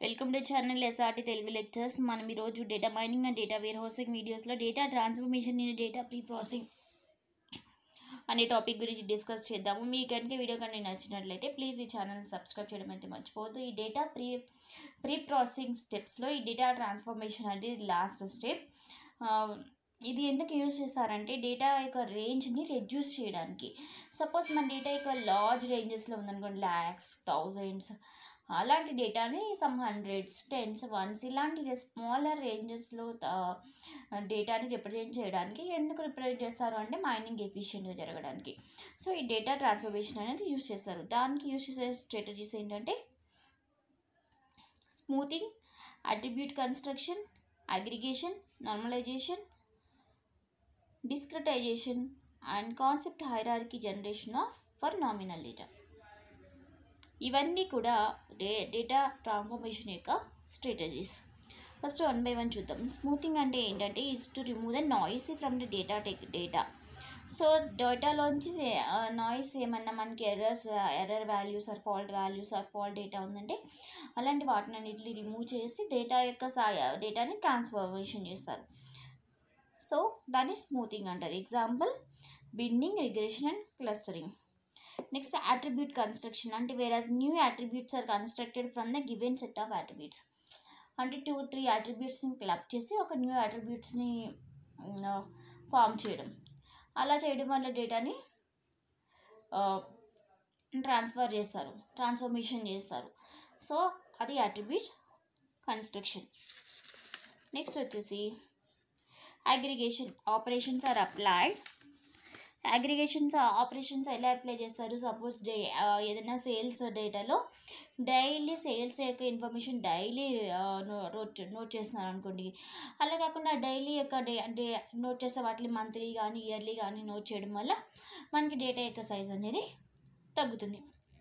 welcome to channel SRT Telugu lectures మనం ఈరోజు data mining and data warehousing వీడియోస్లో data transformation in data preprocessing అనే topic గురించి discuss చేద్దాము మీకు కనుక వీడియో కానీ నచ్చినట్లయితే ప్లీజ్ ఈ ఛానల్ని సబ్స్క్రైబ్ చేయడం అయితే మర్చిపోవద్దు ఈ డేటా ప్రీ ప్రీ ప్రాసెసింగ్ స్టెప్స్లో ఈ డేటా ట్రాన్స్ఫర్మేషన్ అనేది లాస్ట్ స్టెప్ ఇది ఎందుకు యూజ్ చేస్తారంటే డేటా యొక్క రేంజ్ని రెడ్యూస్ చేయడానికి సపోజ్ మన డేటా యొక్క లార్జ్ రేంజెస్లో ఉందనుకోండి ల్యాక్స్ థౌజండ్స్ అలాంటి డేటాని సమ్ హండ్రెడ్స్ టెన్స్ వన్స్ ఇలాంటి స్మాలర్ రేంజెస్లో డేటాని రిప్రజెంట్ చేయడానికి ఎందుకు రిప్రజెంట్ చేస్తారు అంటే మైనింగ్ ఎఫిషియెంట్గా జరగడానికి సో ఈ డేటా ట్రాన్స్ఫర్మేషన్ అనేది యూస్ చేస్తారు దానికి యూస్ చేసే స్ట్రాటజీస్ ఏంటంటే smoothing attribute construction aggregation normalization discretization and concept hierarchy generation of for nominal data ఇవన్నీ కూడా డే డేటా ట్రాన్స్ఫర్మేషన్ యొక్క strategies first one by one చూద్దాం స్మూతింగ్ అంటే ఏంటంటే is to remove the noise from the data tech data so డేటాలోంచి noise ఏమన్నా మనకి errors error values or fault values or fault data ఉందంటే అలాంటి వాటిని అన్నిటిని రిమూవ్ చేసి డేటా యొక్క డేటాని ట్రాన్స్ఫర్మేషన్ చేస్తారు సో దాన్ని స్మూతింగ్ అంటారు example binding regression and clustering next attribute construction అంటే whereas new attributes are constructed from the given set of attributes అంటే టూ త్రీ అట్రిబ్యూట్స్ని క్లబ్ చేసి ఒక న్యూ అట్రిబ్యూట్స్ని ఫామ్ చేయడం అలా చేయడం వల్ల డేటాని ట్రాన్స్ఫర్ చేస్తారు ట్రాన్స్ఫర్మేషన్ చేస్తారు సో అది అట్రిబ్యూట్ కన్స్ట్రక్షన్ నెక్స్ట్ వచ్చేసి aggregation operations are applied aggregations operations ఎలా అప్లై చేస్తారు సపోజ్ డే ఏదైనా సేల్స్ డేటాలో డైలీ సేల్స్ యొక్క ఇన్ఫర్మేషన్ డైలీ నోట్ నోట్ చేస్తున్నారు అనుకోండి అలా కాకుండా డైలీ యొక్క డే డే నోట్ చేసే వాటిని మంత్లీ కానీ ఇయర్లీ కానీ నోట్ చేయడం వల్ల మనకి డేటా యొక్క సైజ్ అనేది తగ్గుతుంది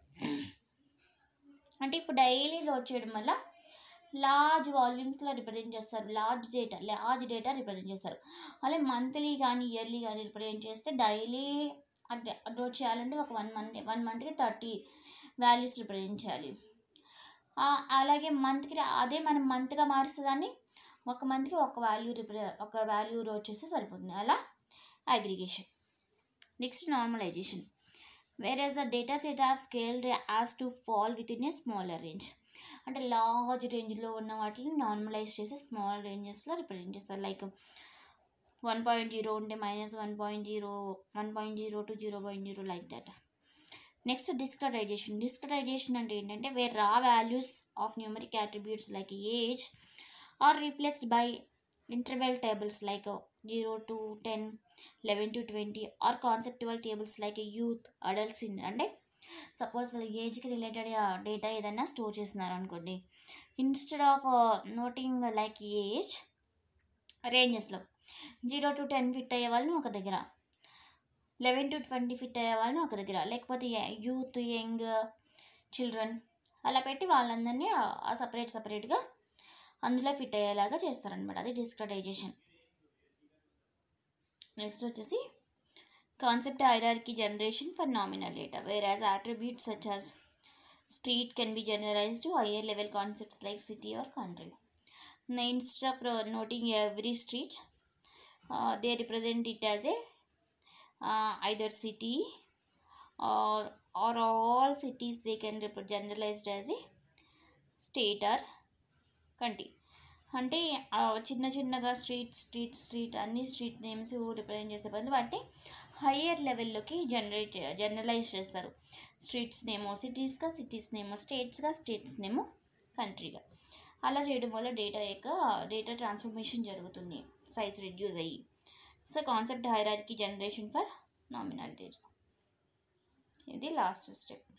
అంటే ఇప్పుడు డైలీ నోట్ చేయడం వల్ల లార్జ్ వాల్యూమ్స్లో రిప్రజెంట్ చేస్తారు large data large data represent చేస్తారు అలాగే మంత్లీ కానీ ఇయర్లీ కానీ రిప్రజెంట్ చేస్తే డైలీ అంటే నోట్ చేయాలంటే ఒక వన్ మంత్ వన్ మంత్కి థర్టీ వాల్యూస్ రిప్రజెంట్ చేయాలి అలాగే మంత్కి అదే మనం మంత్గా మారుస్తే దాన్ని ఒక మంత్కి ఒక వాల్యూ రిప్ర ఒక వాల్యూ రోడ్ చేస్తే సరిపోతుంది అలా aggregation next normalization where as the data set are scaled as to fall within a smaller range అంటే లార్జ్ రేంజ్లో ఉన్న వాటిని నార్మలైజ్ చేసి స్మాల్ రేంజెస్లో రిప్రజెంట్ చేస్తారు లైక్ వన్ పాయింట్ జీరో ఉంటే minus one point zero one point zero to zero point zero like that next discretization discretization అంటే ఏంటంటే where raw values of numeric attributes like age are replaced by interval tables like zero to ten eleven to twenty or conceptual tables like youth adults in అంటే suppose ఏజ్కి related data ఏదైనా store చేస్తున్నారు అనుకోండి instead of noting like age రేంజెస్లో zero to ten fit అయ్యే వాళ్ళని ఒక దగ్గర లెవెన్ టు ట్వంటీ ఫిట్ అయ్యే వాళ్ళని ఒక దగ్గర లేకపోతే యూత్ యంగ్ చిల్డ్రన్ అలా పెట్టి వాళ్ళందరినీ సపరేట్ సపరేట్గా అందులో ఫిట్ అయ్యేలాగా చేస్తారనమాట అది డిస్క్రటైజేషన్ నెక్స్ట్ వచ్చేసి concept hierarchy generation for nominal data whereas attributes such as street can be generalized to higher level concepts like city or country now instead of uh, noting every street uh, they represent it as a uh, either city or or all cities they can rep- generalized as a state or country అంటే చిన్న చిన్నగా street street street అన్ని street names represent చేసే బదులు వాటిని higher లెవెల్లోకి generate generalize చేస్తారు streets నేమో సిటీస్గా సిటీస్ నేమో స్టేట్స్గా స్టేట్స్ నేమో కంట్రీగా అలా చేయడం వల్ల డేటా యొక్క డేటా ట్రాన్స్ఫర్మేషన్ జరుగుతుంది సైజ్ రెడ్యూస్ అయ్యి so concept hierarchy generation for nominal data ఇది లాస్ట్ స్టెప్